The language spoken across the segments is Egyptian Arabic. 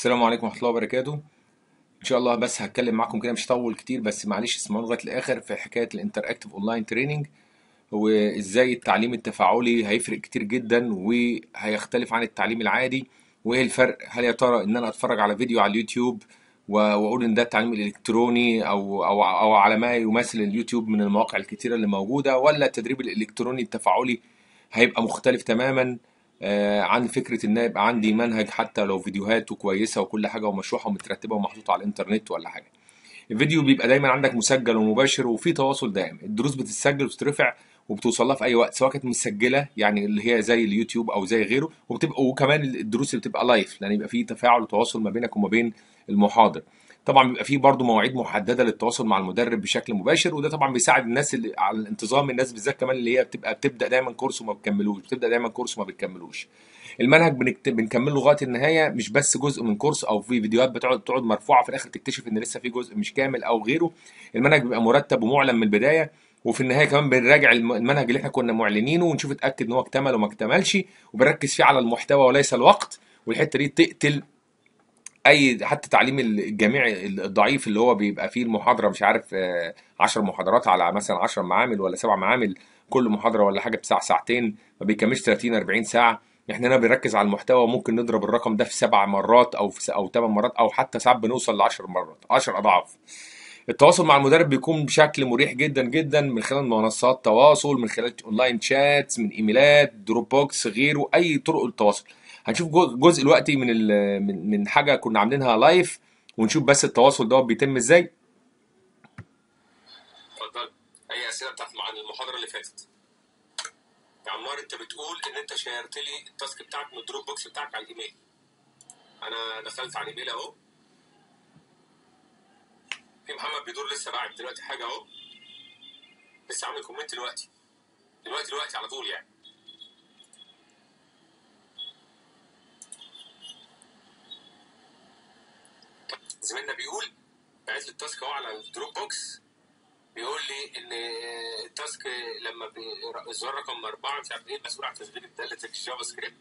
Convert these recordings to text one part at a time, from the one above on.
السلام عليكم ورحمة الله وبركاته ان شاء الله بس هتكلم معاكم كده مش هطول كتير بس معلش اسمعوا لغايه الاخر في حكايه الانتراكتيف اونلاين تريننج وازاي التعليم التفاعلي هيفرق كتير جدا وهيختلف عن التعليم العادي وايه الفرق هل يا ترى ان انا اتفرج على فيديو على اليوتيوب و- واقول ان ده التعليم الالكتروني او او او على ما يماثل اليوتيوب من المواقع الكتيره اللي موجوده ولا التدريب الالكتروني التفاعلي هيبقى مختلف تماما آه، عن فكره ان يبقى عندي منهج حتى لو فيديوهاته كويسه وكل حاجه ومشروحه ومترتبه ومحطوطه على الانترنت ولا حاجه الفيديو بيبقى دايما عندك مسجل ومباشر وفي تواصل دائم الدروس بتتسجل وبتترفع وبتوصل لها في اي وقت سواء كانت مسجله يعني اللي هي زي اليوتيوب او زي غيره وبتبقى وكمان الدروس اللي بتبقى لايف لان يبقى في تفاعل وتواصل ما بينك وما بين المحاضر طبعا بيبقى في برضه مواعيد محدده للتواصل مع المدرب بشكل مباشر وده طبعا بيساعد الناس اللي على الانتظام الناس بالذات كمان اللي هي بتبقى بتبدا دايما كورس وما بتكملوش بتبدا دايما كورس وما بتكملوش المنهج بنكت... بنكمله لغايه النهايه مش بس جزء من كورس او في فيديوهات بتقعد تقعد مرفوعه في الاخر تكتشف ان لسه في جزء مش كامل او غيره المنهج بيبقى مرتب ومعلن من البدايه وفي النهايه كمان بنراجع الم- المنهج اللي احنا كنا معلنينه ونشوف اتاكد ان هو اكتمل وما اكتملش وبنركز فيه على المحتوى وليس الوقت والحته دي تقتل اي حتى تعليم الجامعي الضعيف اللي هو بيبقى فيه المحاضره مش عارف 10 محاضرات على مثلا 10 معامل ولا سبع معامل كل محاضره ولا حاجه بساعه ساعتين ما بيكملش 30 40 ساعه احنا هنا بنركز على المحتوى وممكن نضرب الرقم ده في سبع مرات او في س- او ثمان مرات او حتى ساعات بنوصل ل 10 مرات 10 اضعاف التواصل مع المدرب بيكون بشكل مريح جدا جدا من خلال منصات تواصل من خلال اونلاين شات من ايميلات دروب بوكس غيره اي طرق التواصل هنشوف جو- جزء دلوقتي من ال- من من حاجه كنا عاملينها لايف ونشوف بس التواصل ده بيتم ازاي اتفضل اي اسئله بتاعت عن المحاضره اللي فاتت يا عمار انت بتقول ان انت شيرت لي التاسك بتاعك من الدروب بوكس بتاعك على الايميل انا دخلت على الايميل اهو في محمد بيدور لسه باعت دلوقتي حاجه اهو لسه عامل كومنت دلوقتي دلوقتي دلوقتي على طول يعني زميلنا بيقول بعت لي التاسك اهو على الدروب بوكس بيقول لي ان التاسك لما بي- الزرار رقم اربعه مش عارف ايه مسؤول عن تشغيل داله الجافا سكريبت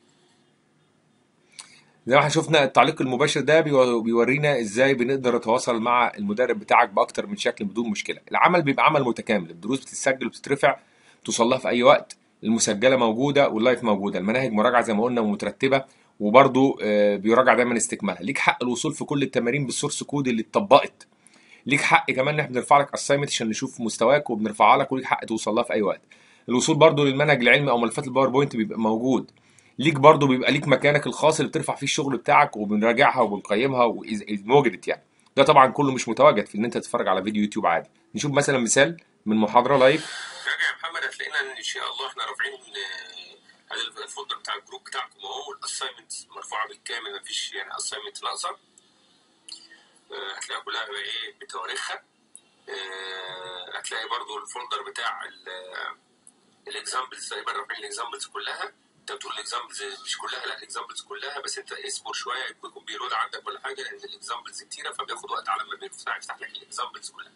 زي ما احنا شفنا التعليق المباشر ده بيو- بيورينا ازاي بنقدر نتواصل مع المدرب بتاعك باكتر من شكل بدون مشكله العمل بيبقى عمل متكامل الدروس بتتسجل وبتترفع توصل لها في اي وقت المسجله موجوده واللايف موجوده المناهج مراجعه زي ما قلنا ومترتبه وبرضه آه، بيراجع دايما استكمالها ليك حق الوصول في كل التمارين بالسورس كود اللي اتطبقت ليك حق كمان ان احنا بنرفع لك اسايمنت عشان نشوف مستواك وبنرفعها لك وليك حق توصل لها في اي وقت الوصول برضو للمنهج العلمي او ملفات الباوربوينت بيبقى موجود ليك برضو بيبقى ليك مكانك الخاص اللي بترفع فيه الشغل بتاعك وبنراجعها وبنقيمها واذا إذا وجدت يعني ده طبعا كله مش متواجد في ان انت تتفرج على فيديو يوتيوب عادي نشوف مثلا مثال من محاضره لايف راجع يا محمد هتلاقينا ان شاء الله احنا رافعين آه، هذا الفولدر بتاع الجروب بتاعكم اهو الاساينمنت مرفوعه بالكامل مفيش يعني اساينمنت ناقصه آه، هتلاقيها كلها بقى ايه بتواريخها آه، هتلاقي برضو الفولدر بتاع الاكزامبلز تقريبا رافعين الاكزامبلز كلها انت بتقول الاكزامبلز مش كلها لا الاكزامبلز كلها بس انت اصبر شويه يكون بيلود عندك ولا حاجه لان الاكزامبلز كتيره فبياخد وقت على ما بيفتح يفتح لك الاكزامبلز كلها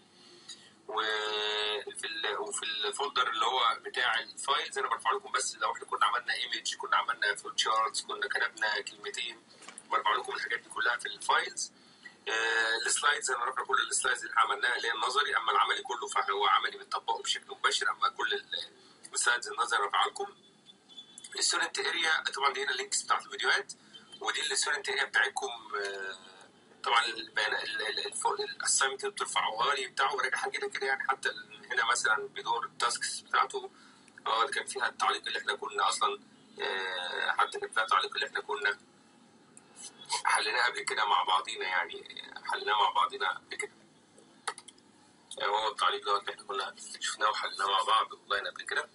وفي ال- وفي الفولدر اللي هو بتاع الفايلز انا برفع لكم بس لو احنا كنا عملنا ايمج كنا عملنا فلوت شارتس كنا كتبنا كلمتين برفع لكم الحاجات دي كلها في الفايلز آه، السلايدز انا رافع كل السلايدز اللي احنا عملناها اللي هي النظري اما العملي كله فهو عملي بنطبقه بشكل مباشر اما كل ال- السلايدز النظري رافعها لكم الستودنت اريا طبعا دي هنا اللينكس بتاعت الفيديوهات ودي الستودنت اريا بتاعتكم آه، طبعا البيان الاسايمنت اللي بترفعوها لي بتاعه راجع حاجه كده يعني حتى ال- هنا مثلا بدور التاسكس بتاعته اه كان فيها التعليق اللي احنا كنا اصلا آه، حتى كان فيها التعليق اللي احنا كنا حليناه قبل كده مع بعضينا يعني حليناه مع بعضينا قبل كده يعني هو التعليق دوت اللي احنا كنا شفناه وحليناه مع بعض اونلاين قبل كده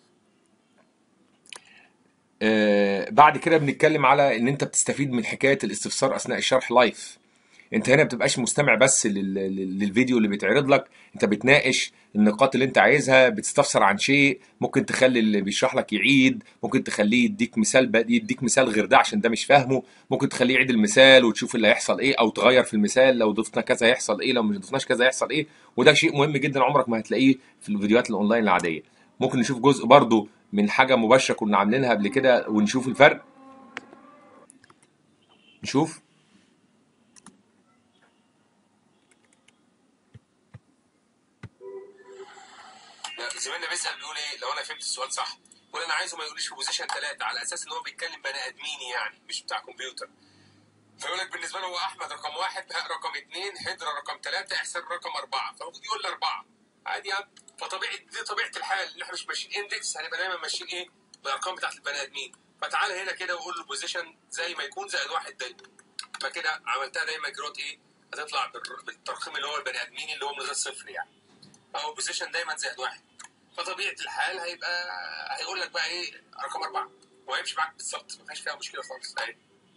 آه، بعد كده بنتكلم على ان انت بتستفيد من حكايه الاستفسار اثناء الشرح لايف انت هنا بتبقاش مستمع بس لل- لل- للفيديو اللي بيتعرض لك انت بتناقش النقاط اللي انت عايزها بتستفسر عن شيء ممكن تخلي اللي بيشرح لك يعيد ممكن تخليه يديك مثال بقى يديك مثال غير ده عشان ده مش فاهمه ممكن تخليه يعيد المثال وتشوف اللي هيحصل ايه او تغير في المثال لو ضفنا كذا هيحصل ايه لو مش ضفناش كذا هيحصل ايه وده شيء مهم جدا عمرك ما هتلاقيه في الفيديوهات الاونلاين العاديه ممكن نشوف جزء برضو من حاجه مباشره كنا عاملينها قبل كده ونشوف الفرق نشوف جبت السؤال صح يقول انا عايزه ما يقوليش في بوزيشن ثلاثه على اساس ان هو بيتكلم بني ادميني يعني مش بتاع كمبيوتر فيقول لك بالنسبه له هو احمد رقم واحد بهاء رقم اثنين حدرة رقم ثلاثه احسان رقم اربعه فالمفروض يقول لي اربعه عادي يعني فطبيعي دي طبيعه الحال ان احنا مش ماشيين اندكس هنبقى دايما ماشيين ايه بالارقام بتاعت البني ادمين فتعالى هنا كده وقول له بوزيشن زي ما يكون زائد واحد دايما فكده عملتها دايما جروت ايه هتطلع بال- بالترقيم اللي هو البني ادمين اللي هو من غير صفر يعني فهو بوزيشن دايما زائد واحد فطبيعه الحال هيبقى هيقول لك بقى ايه رقم اربعه وهيمشي معاك بالظبط ما فيش فيها مشكله خالص اهي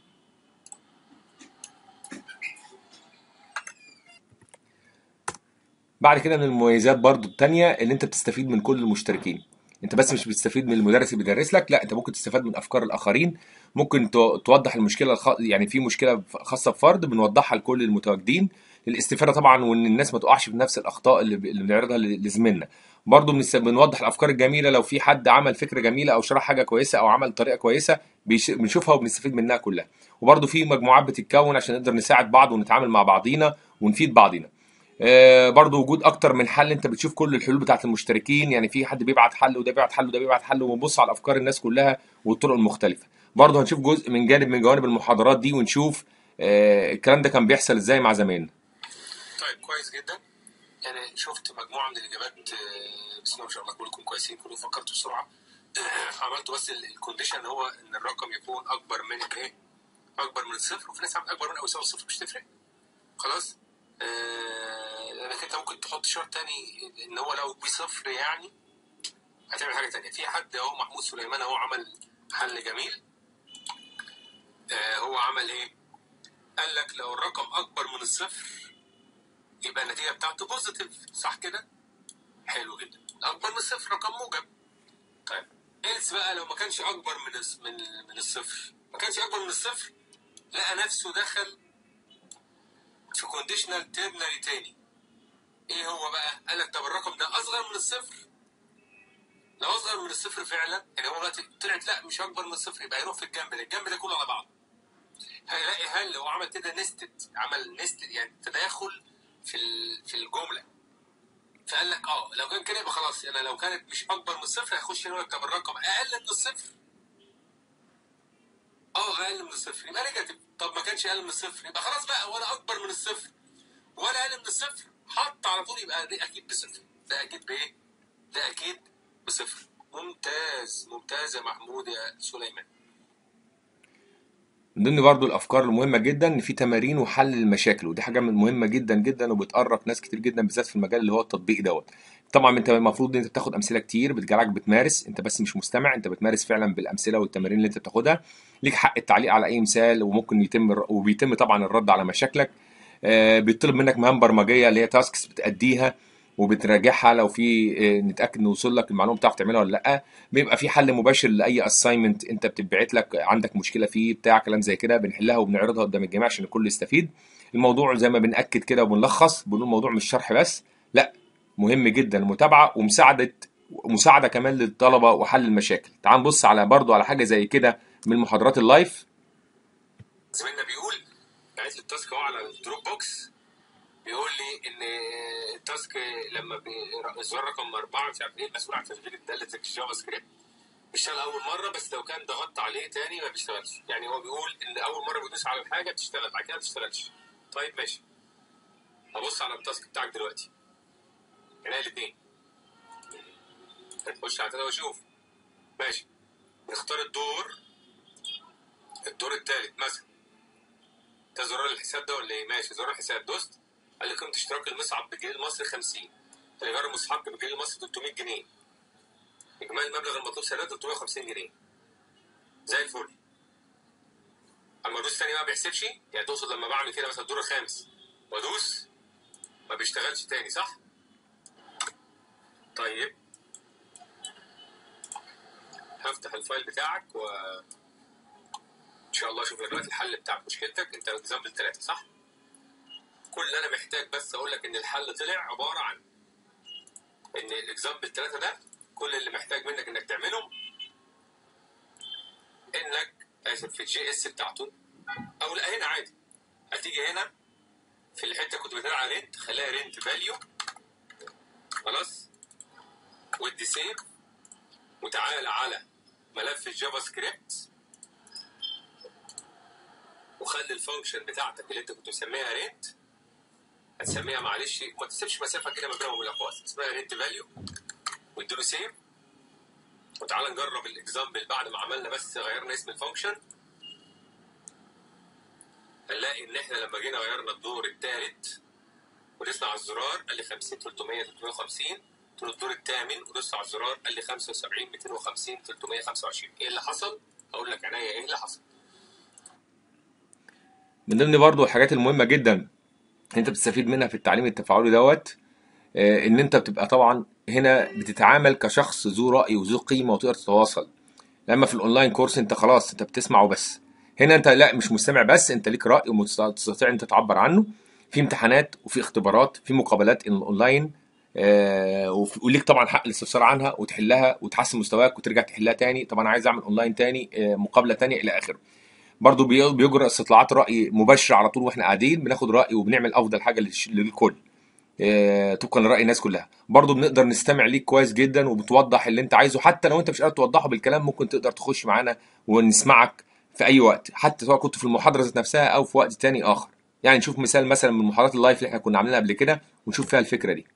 بعد كده من المميزات برضو التانية اللي انت بتستفيد من كل المشتركين انت بس مش بتستفيد من المدرس اللي بيدرس لك لا انت ممكن تستفاد من افكار الاخرين ممكن تو- توضح المشكله الخ... يعني في مشكله خاصه بفرد بنوضحها لكل المتواجدين للاستفاده طبعا وان الناس ما تقعش في نفس الاخطاء اللي, ب... اللي بنعرضها ل- لزميلنا برضه بنس... بنوضح الافكار الجميله لو في حد عمل فكره جميله او شرح حاجه كويسه او عمل طريقه كويسه بيش... بنشوفها وبنستفيد منها كلها وبرضه في مجموعات بتتكون عشان نقدر نساعد بعض ونتعامل مع بعضينا ونفيد بعضينا آه، برضو وجود اكتر من حل انت بتشوف كل الحلول بتاعت المشتركين يعني في حد بيبعت حل وده بيبعت حل وده بيبعت حل وبنبص على افكار الناس كلها والطرق المختلفه برضو هنشوف جزء من جانب من جوانب المحاضرات دي ونشوف آه، الكلام ده كان بيحصل ازاي مع زمايلنا طيب كويس جدا يعني شفت مجموعه من الاجابات آه، بسم الله ما شاء الله كلكم كويسين كلكم فكرتوا بسرعه عملتوا بس ال- الكونديشن هو ان الرقم يكون اكبر من الايه؟ اكبر من الصفر وفي ناس عملت اكبر من او يساوي الصفر مش تفرق خلاص آه، لانك انت ممكن تحط شرط تاني ان هو لو بصفر يعني هتعمل حاجه تانيه في حد اهو محمود سليمان اهو عمل حل جميل آه، هو عمل ايه؟ قال لك لو الرقم اكبر من الصفر يبقى النتيجه بتاعته بوزيتيف صح كده؟ حلو جدا اكبر من الصفر رقم موجب طيب إلس بقى لو ما كانش اكبر من الص- من من الصفر ما كانش اكبر من الصفر لقى نفسه دخل في كونديشنال تيرنري تاني ايه هو بقى قال لك طب الرقم ده اصغر من الصفر لو اصغر من الصفر فعلا يعني هو دلوقتي طلعت لا مش اكبر من الصفر يبقى يروح في الجنب ده الجنب ده كله على بعض هيلاقي هل لو عمل كده نستد عمل نستد يعني تداخل في ال- في الجمله فقال لك اه لو كان كده يبقى خلاص انا لو كانت مش اكبر من الصفر هيخش يقول لك طب الرقم اقل من الصفر اه اقل من الصفر يبقى نيجاتيف طب ما كانش اقل من الصفر يبقى خلاص بقى ولا اكبر من الصفر ولا اقل من الصفر حط على طول يبقى دي اكيد بصفر ده اكيد بايه؟ ده اكيد بصفر ممتاز ممتاز يا محمود يا سليمان من ضمن برضو الافكار المهمه جدا ان في تمارين وحل المشاكل ودي حاجه من- مهمه جدا جدا وبتقرب ناس كتير جدا بالذات في المجال اللي هو التطبيقي دوت طبعا انت المفروض ان انت بتاخد امثله كتير بتجعلك بتمارس انت بس مش مستمع انت بتمارس فعلا بالامثله والتمارين اللي انت بتاخدها ليك حق التعليق على اي مثال وممكن يتم الر- وبيتم طبعا الرد على مشاكلك آه، بيطلب منك مهام برمجيه اللي هي تاسكس بتاديها وبتراجعها لو في آه، نتاكد ان وصل لك المعلومه بتعرف تعملها ولا لا بيبقى في حل مباشر لاي اساينمنت انت بتتبعت لك عندك مشكله فيه بتاع كلام زي كده بنحلها وبنعرضها قدام الجميع عشان الكل يستفيد الموضوع زي ما بنأكد كده وبنلخص بنقول الموضوع مش شرح بس لا مهم جدا المتابعه ومساعده مساعده كمان للطلبه وحل المشاكل تعال نبص على برضو على حاجه زي كده من محاضرات اللايف زميلنا بيقول بعت لي التاسك اهو على الدروب بوكس بيقول لي ان التاسك لما بي- الزرار رقم اربعه مش عارف ايه المسؤول عن تشغيل الداله الجافا سكريبت بيشتغل اول مره بس لو كان ضغطت عليه تاني ما بيشتغلش يعني هو بيقول ان اول مره بيدوس على الحاجه بتشتغل بعد كده ما بتشتغلش طيب ماشي هبص على التاسك بتاعك دلوقتي هنا الاثنين هتخش على كده واشوف ماشي نختار الدور الدور الثالث مثلا ده زرار الحساب ده ولا ايه ماشي زرار الحساب دوست قال لي قيمه اشتراك المصعد بالجنيه المصري 50 الايجار المستحق بالجنيه المصري 300 جنيه اجمالي المبلغ المطلوب سنه 350 جنيه زي الفل اما ادوس تاني ما بيحسبش يعني تقصد لما بعمل كده مثلا الدور الخامس وادوس ما بيشتغلش تاني صح طيب هفتح الفايل بتاعك و ان شاء الله اشوف لك دلوقتي الحل بتاع مشكلتك انت اكزامبل ثلاثه صح كل اللي انا محتاج بس اقول لك ان الحل طلع عباره عن ان الاكزامبل ثلاثه ده كل اللي محتاج منك انك تعمله انك اسف في الجي اس بتاعته او لا هنا عادي هتيجي هنا في الحته كنت بتقول على رينت خليها رينت فاليو خلاص ودي سيف وتعالى على ملف الجافا سكريبت وخلي الفانكشن بتاعتك اللي انت كنت مسميها رينت هتسميها معلش ما تسيبش مسافه كده ما بينهم وبين الاقواس اسمها رينت فاليو واديله سيف وتعالى نجرب الاكزامبل بعد ما عملنا بس غيرنا اسم الفانكشن هنلاقي ان احنا لما جينا غيرنا الدور الثالث ودوسنا على الزرار قال لي 50 300 350 قلت له الدور الثامن ودوست على الزرار قال لي 75 250 325 ايه اللي حصل؟ اقول لك عينيا ايه اللي حصل؟ من ضمن برضو الحاجات المهمه جدا انت بتستفيد منها في التعليم التفاعلي دوت آه، ان انت بتبقى طبعا هنا بتتعامل كشخص ذو راي وذو قيمه وتقدر تتواصل لما في الاونلاين كورس انت خلاص انت بتسمع وبس هنا انت لا مش مستمع بس انت ليك راي وتستطيع انت تعبر عنه في امتحانات وفي اختبارات في مقابلات اونلاين آه، وفي- وليك طبعا حق الاستفسار عنها وتحلها وتحسن مستواك وترجع تحلها تاني طب انا عايز اعمل اونلاين تاني آه، مقابله تانية الى اخره برضه بي- بيجرى استطلاعات راي مباشره على طول واحنا قاعدين بناخد راي وبنعمل افضل حاجه للش- للكل آه، طبقا لراي الناس كلها برضه بنقدر نستمع ليك كويس جدا وبتوضح اللي انت عايزه حتى لو انت مش قادر توضحه بالكلام ممكن تقدر تخش معانا ونسمعك في اي وقت حتى سواء كنت في المحاضره ذات نفسها او في وقت تاني اخر يعني نشوف مثال مثلا من محاضرات اللايف اللي احنا كنا عاملينها قبل كده ونشوف فيها الفكره دي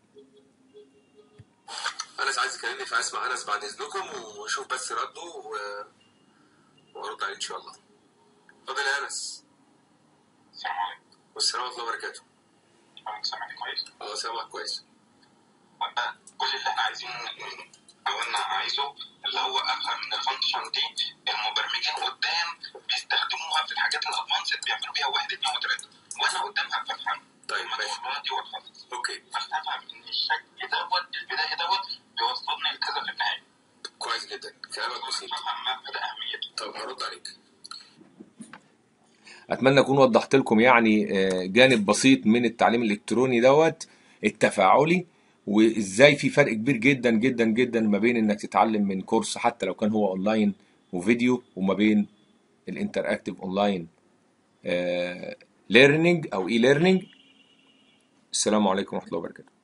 انس عايز يكلمني فاسمع انس بعد اذنكم وشوف بس رده و... وارد عليه ان شاء الله اتفضل يا انس السلام عليكم والسلام ورحمه الله وبركاته حضرتك سامعني كويس اه سامعك كويس وده كل اللي احنا عايزين او انا عايزه اللي هو افهم ان الفانكشن دي المبرمجين قدام بيستخدموها في الحاجات الادفانسد بيعملوا بيها واحد اتنين وتلاته وانا قدام هبقى افهم طيب ماشي الموضوعات دي والخلاص اوكي فاستفهم ان الشكل دوت البدايه دوت بيوصلني لكذا في النهايه كويس جدا كلامك بسيط فافهم مبدا اهميته طب هرد عليك اتمنى اكون وضحت لكم يعني آه، جانب بسيط من التعليم الالكتروني دوت التفاعلي وازاي في فرق كبير جدا جدا جدا ما بين انك تتعلم من كورس حتى لو كان هو اونلاين وفيديو وما بين الانتراكتيف اونلاين ليرنينج او اي ليرنينج السلام عليكم ورحمه الله وبركاته